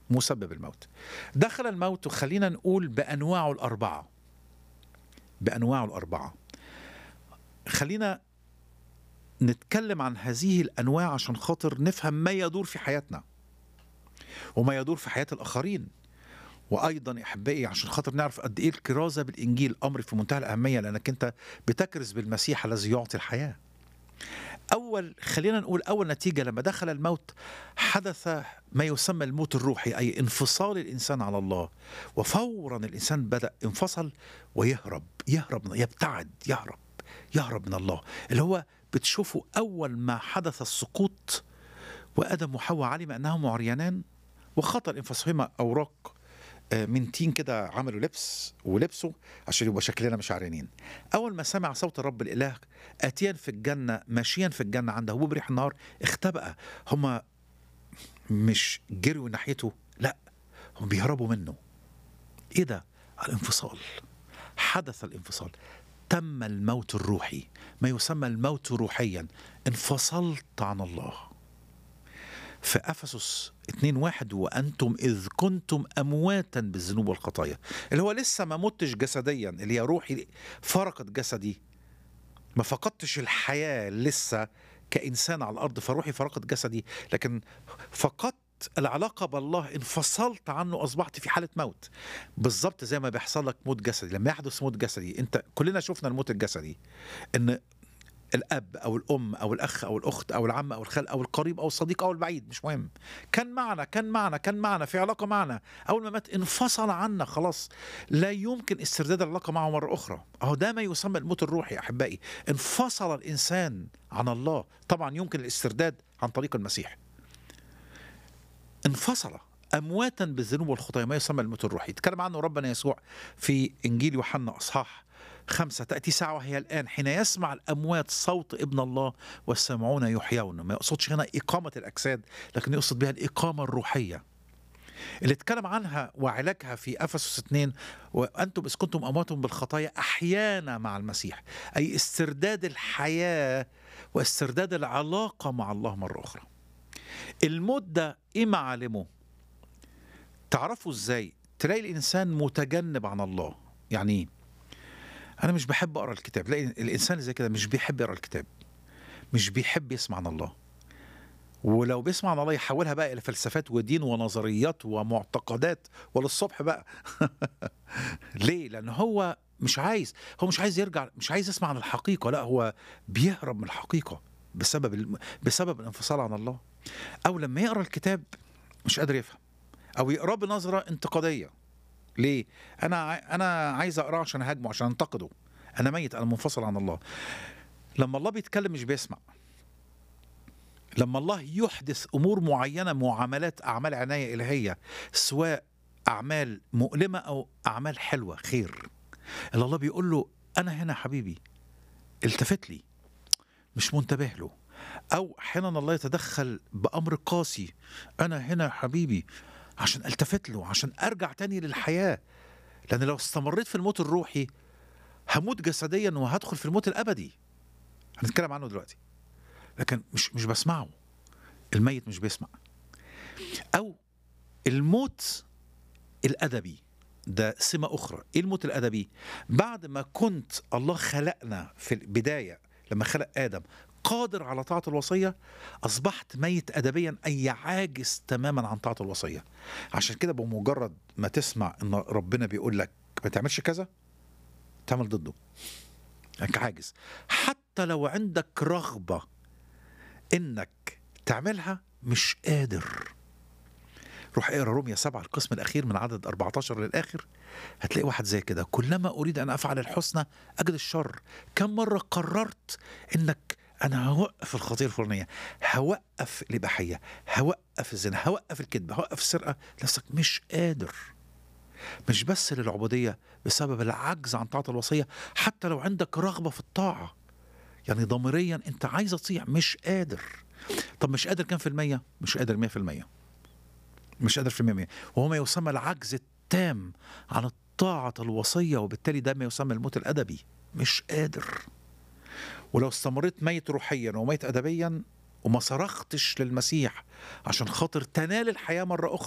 مسبب الموت دخل الموت وخلينا نقول بانواعه الاربعه بانواعه الاربعه خلينا نتكلم عن هذه الانواع عشان خاطر نفهم ما يدور في حياتنا وما يدور في حياه الاخرين وايضا يا احبائي عشان خاطر نعرف قد ايه الكرازه بالانجيل امر في منتهى الاهميه لانك انت بتكرز بالمسيح الذي يعطي الحياه اول خلينا نقول اول نتيجه لما دخل الموت حدث ما يسمى الموت الروحي اي انفصال الانسان على الله وفورا الانسان بدا انفصل ويهرب يهرب يبتعد يهرب يهرب من الله اللي هو بتشوفه اول ما حدث السقوط وادم وحواء علم انهم عريانان وخطا انفصالهما اوراق من تين كده عملوا لبس ولبسوا عشان يبقى شكلنا مش عريانين اول ما سمع صوت الرب الاله اتيا في الجنه ماشيا في الجنه عنده هو بريح النار اختبأ هما مش جروا ناحيته لا هم بيهربوا منه ايه ده الانفصال حدث الانفصال تم الموت الروحي ما يسمى الموت روحيا انفصلت عن الله في افسس 2 واحد وانتم اذ كنتم امواتا بالذنوب والخطايا اللي هو لسه ما متش جسديا اللي هي روحي فرقت جسدي ما فقدتش الحياه لسه كانسان على الارض فروحي فرقت جسدي لكن فقدت العلاقه بالله انفصلت عنه اصبحت في حاله موت بالظبط زي ما بيحصل لك موت جسدي لما يحدث موت جسدي انت كلنا شفنا الموت الجسدي ان الاب او الام او الاخ او الاخت او العم او الخال او القريب او الصديق او البعيد مش مهم كان معنا كان معنا كان معنا في علاقه معنا اول ما مات انفصل عنا خلاص لا يمكن استرداد العلاقه معه مره اخرى اهو ده ما يسمى الموت الروحي يا احبائي انفصل الانسان عن الله طبعا يمكن الاسترداد عن طريق المسيح انفصل امواتا بالذنوب والخطايا ما يسمى الموت الروحي يتكلم عنه ربنا يسوع في انجيل يوحنا اصحاح خمسة تأتي ساعة وهي الآن حين يسمع الأموات صوت ابن الله والسامعون يحيون ما يقصدش هنا إقامة الأجساد لكن يقصد بها الإقامة الروحية اللي اتكلم عنها وعلاجها في أفسس 2 وأنتم إذ كنتم أموات بالخطايا أحيانا مع المسيح أي استرداد الحياة واسترداد العلاقة مع الله مرة أخرى الموت ده إيه معالمه تعرفوا إزاي تلاقي الإنسان متجنب عن الله يعني إيه انا مش بحب اقرا الكتاب لا الانسان اللي زي كده مش بيحب يقرا الكتاب مش بيحب يسمع عن الله ولو بيسمع عن الله يحولها بقى الى فلسفات ودين ونظريات ومعتقدات وللصبح بقى ليه لان هو مش عايز هو مش عايز يرجع مش عايز يسمع عن الحقيقه لا هو بيهرب من الحقيقه بسبب الم... بسبب الانفصال عن الله او لما يقرا الكتاب مش قادر يفهم او يقراه بنظره انتقاديه ليه؟ انا انا عايز اقراه عشان اهاجمه عشان انتقده. انا ميت انا منفصل عن الله. لما الله بيتكلم مش بيسمع. لما الله يحدث امور معينه معاملات اعمال عنايه الهيه سواء اعمال مؤلمه او اعمال حلوه خير. اللي الله بيقول له انا هنا حبيبي التفت لي مش منتبه له. او احيانا الله يتدخل بامر قاسي انا هنا حبيبي عشان التفت له عشان ارجع تاني للحياه لان لو استمريت في الموت الروحي هموت جسديا وهدخل في الموت الابدي هنتكلم عنه دلوقتي لكن مش مش بسمعه الميت مش بيسمع او الموت الادبي ده سمة أخرى إيه الموت الأدبي بعد ما كنت الله خلقنا في البداية لما خلق آدم قادر على طاعة الوصية أصبحت ميت أدبيا أي عاجز تماما عن طاعة الوصية عشان كده بمجرد ما تسمع أن ربنا بيقول لك ما تعملش كذا تعمل ضده انك عاجز حتى لو عندك رغبة انك تعملها مش قادر روح اقرا روميا سبعة القسم الاخير من عدد 14 للاخر هتلاقي واحد زي كده كلما اريد ان افعل الحسنى اجد الشر كم مره قررت انك انا هوقف الخطيه الفلانيه هوقف الاباحيه هوقف الزنا هوقف الكذب هوقف السرقه نفسك مش قادر مش بس للعبوديه بسبب العجز عن طاعه الوصيه حتى لو عندك رغبه في الطاعه يعني ضميريا انت عايز تطيع مش قادر طب مش قادر كام في المية؟ مش قادر 100% مش قادر في المية وهو ما يسمى العجز التام عن طاعة الوصية وبالتالي ده ما يسمى الموت الأدبي مش قادر ولو استمريت ميت روحيا وميت أدبيا وما صرختش للمسيح عشان خاطر تنال الحياة مرة أخرى